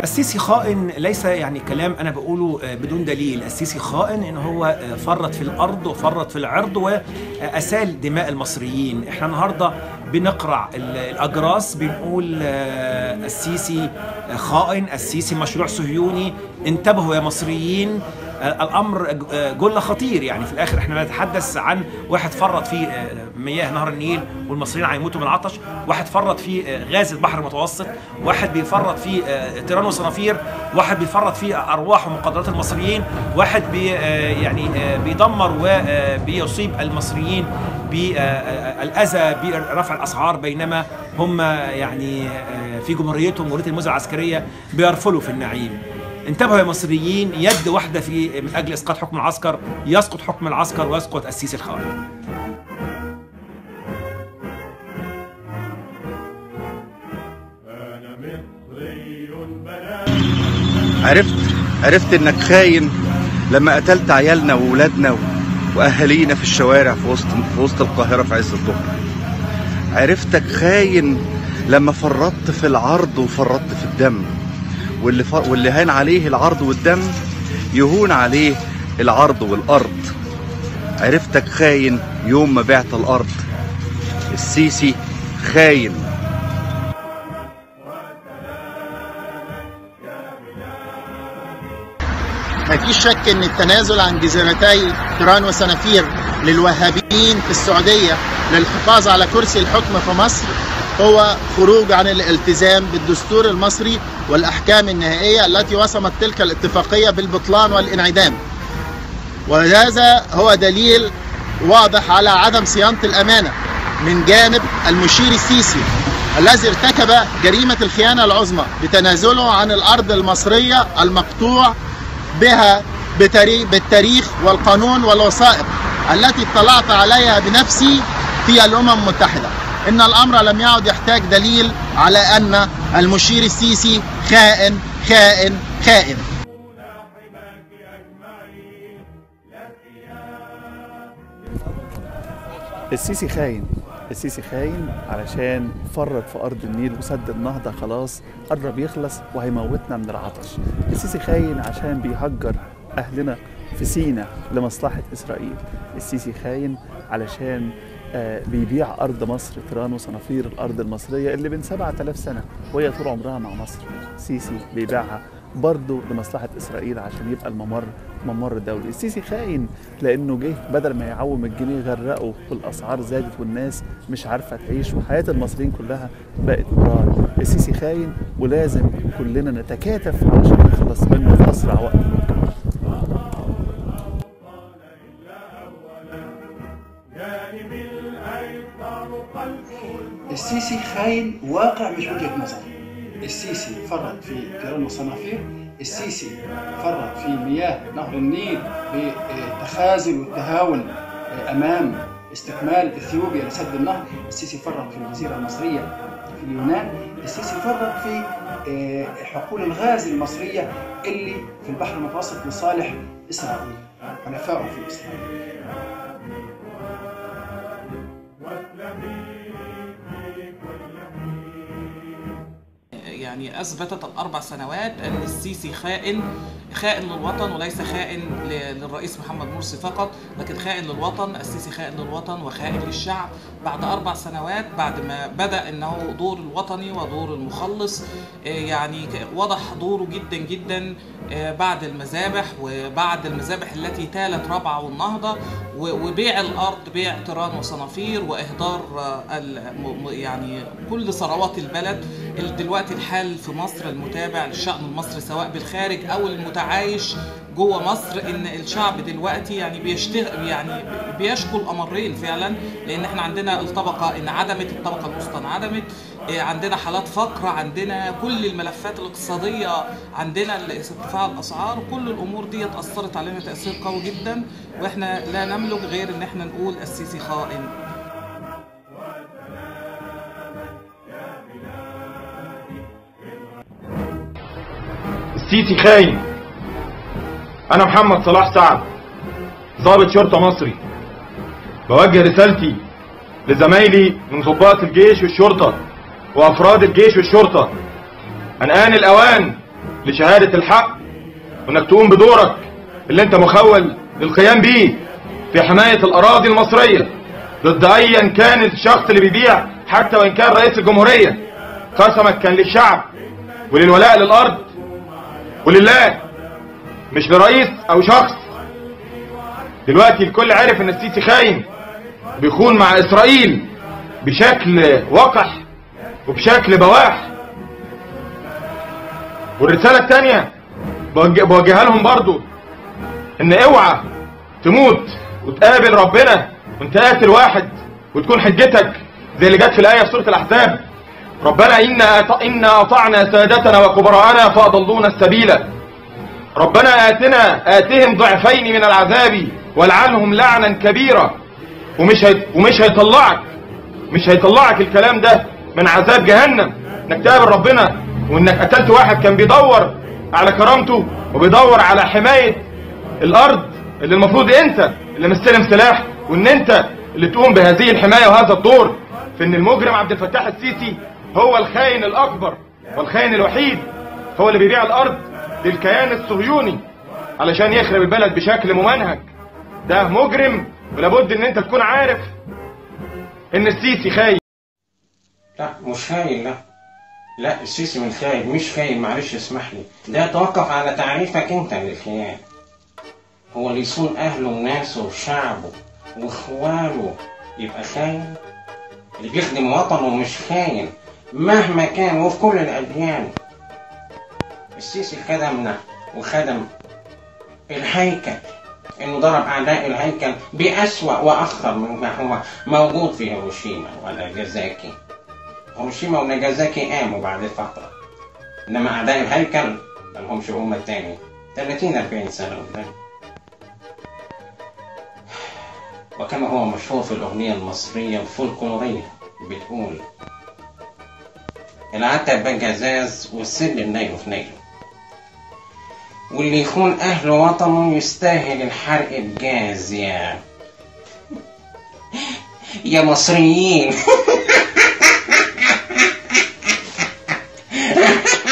السيسي خائن ليس يعني كلام انا بقوله بدون دليل السيسي خائن ان هو فرط في الارض وفرط في العرض واسال دماء المصريين احنا النهارده بنقرع الاجراس بنقول السيسي خائن السيسي مشروع صهيوني انتبهوا يا مصريين الامر جل خطير يعني في الاخر احنا نتحدث عن واحد فرط في مياه نهر النيل والمصريين هيموتوا من العطش واحد فرط في غاز البحر المتوسط واحد بيفرط في تيران وصنافير واحد بيفرط في ارواح ومقدرات المصريين واحد بي يعني بيدمر وبيصيب المصريين بالاذى برفع الاسعار بينما هم يعني في جمهوريتهم جمهوريه الموزه العسكريه بيرفلوا في النعيم انتبهوا يا مصريين يد واحده في من اجل اسقاط حكم العسكر يسقط حكم العسكر ويسقط السيسي الخائن عرفت عرفت انك خاين لما قتلت عيالنا وولادنا واهالينا في الشوارع في وسط في وسط القاهره في عز الظهر عرفتك خاين لما فرطت في العرض وفرطت في الدم واللي ف... واللي هان عليه العرض والدم يهون عليه العرض والارض عرفتك خاين يوم ما بعت الارض السيسي خاين ما فيش شك ان التنازل عن جزيرتي تيران وسنافير للوهابيين في السعوديه للحفاظ على كرسي الحكم في مصر هو خروج عن الالتزام بالدستور المصري والاحكام النهائيه التي وصمت تلك الاتفاقيه بالبطلان والانعدام. وهذا هو دليل واضح على عدم صيانه الامانه من جانب المشير السيسي الذي ارتكب جريمه الخيانه العظمى بتنازله عن الارض المصريه المقطوع بها بالتاريخ والقانون والوثائق التي اطلعت عليها بنفسي في الامم المتحده. ان الامر لم يعد يحتاج دليل على ان المشير السيسي خائن خائن خائن السيسي خاين السيسي خاين علشان فرط في ارض النيل وسد النهضه خلاص قرب يخلص وهيموتنا من العطش السيسي خاين عشان بيهجر اهلنا في سينا لمصلحه اسرائيل السيسي خاين علشان آه بيبيع ارض مصر تيران وصنافير الارض المصريه اللي من 7000 سنه وهي طول عمرها مع مصر سيسي بيبيعها برضه لمصلحه اسرائيل عشان يبقى الممر ممر دولي السيسي خاين لانه جه بدل ما يعوم الجنيه غرقه والاسعار زادت والناس مش عارفه تعيش وحياه المصريين كلها بقت مرار السيسي خاين ولازم كلنا نتكاتف علشان نخلص منه في اسرع وقت ممكن السيسي خاين واقع مش وجهه نظر السيسي فرط في تيران وصنافير السيسي فرط في مياه نهر النيل بالتخاذل والتهاون امام استكمال اثيوبيا لسد النهر السيسي فرط في الجزيره المصريه في اليونان السيسي فرط في حقول الغاز المصريه اللي في البحر المتوسط لصالح اسرائيل حلفائه في اسرائيل يعني اثبتت الاربع سنوات ان السيسي خائن خائن للوطن وليس خائن للرئيس محمد مرسي فقط لكن خائن للوطن السيسي خائن للوطن وخائن للشعب بعد اربع سنوات بعد ما بدا انه دور الوطني ودور المخلص يعني وضح دوره جدا جدا بعد المذابح وبعد المذابح التي تالت رابعه والنهضه وبيع الارض بيع تيران وصنافير واهدار يعني كل ثروات البلد دلوقتي الحال في مصر المتابع للشأن المصري سواء بالخارج او المتعايش جوه مصر ان الشعب دلوقتي يعني بيشتغل يعني بيشكو الامرين فعلا لان احنا عندنا الطبقه انعدمت الطبقه الوسطى انعدمت عندنا حالات فقر عندنا كل الملفات الاقتصاديه عندنا ارتفاع الاسعار كل الامور دي اثرت علينا تاثير قوي جدا واحنا لا نملك غير ان احنا نقول السيسي خائن السيسي خاين انا محمد صلاح سعد ضابط شرطه مصري بوجه رسالتي لزمايلي من ضباط الجيش والشرطه وافراد الجيش والشرطه ان ان الاوان لشهادة الحق وانك تقوم بدورك اللي انت مخول للقيام بيه في حماية الاراضي المصرية ضد ايا كان الشخص اللي بيبيع حتى وان كان رئيس الجمهورية قسمك كان للشعب وللولاء للارض ولله مش لرئيس او شخص دلوقتي الكل عارف ان السيسي خاين بيخون مع اسرائيل بشكل وقح وبشكل بواح والرسالة التانية بوجه- بوجهها لهم برضو ان اوعى تموت وتقابل ربنا وانت قاتل واحد وتكون حجتك زي اللي جت في الآية في سورة الأحزاب ربنا إنا أط- إنا أطعنا سادتنا وكبراءنا فأضلونا السبيل ربنا آتنا آتهم ضعفين من العذاب والعنهم لعنا كبيرا ومش هي... ومش هيطلعك مش هيطلعك الكلام ده من عذاب جهنم انك تقابل ربنا وانك قتلت واحد كان بيدور على كرامته وبيدور على حماية الارض اللي المفروض انت اللي مستلم سلاح وان انت اللي تقوم بهذه الحماية وهذا الدور في ان المجرم عبد الفتاح السيسي هو الخاين الاكبر والخاين الوحيد هو اللي بيبيع الارض للكيان الصهيوني علشان يخرب البلد بشكل ممنهج ده مجرم ولابد ان انت تكون عارف ان السيسي خاين لا مش خاين لا لا السيسي من خاين مش خاين معلش اسمح لي ده يتوقف على تعريفك انت للخيانة هو اللي يصون اهله وناسه وشعبه واخواله يبقى خاين اللي بيخدم وطنه مش خاين مهما كان وفي كل الاديان السيسي خدمنا وخدم الهيكل انه ضرب اعداء الهيكل باسوا واخطر مما هو موجود في هيروشيما وناجازاكي هيروشيما وناجازاكي قاموا بعد فتره انما اعداء الهيكل مالهمش هما تاني 30 40 سنه قدام وكما هو مشهور في الاغنيه المصريه الفولكلوريه بتقول العتبة جزاز والسلم نايله في نايله واللي يخون أهل وطنه يستاهل الحرق بجاز يا يا مصريين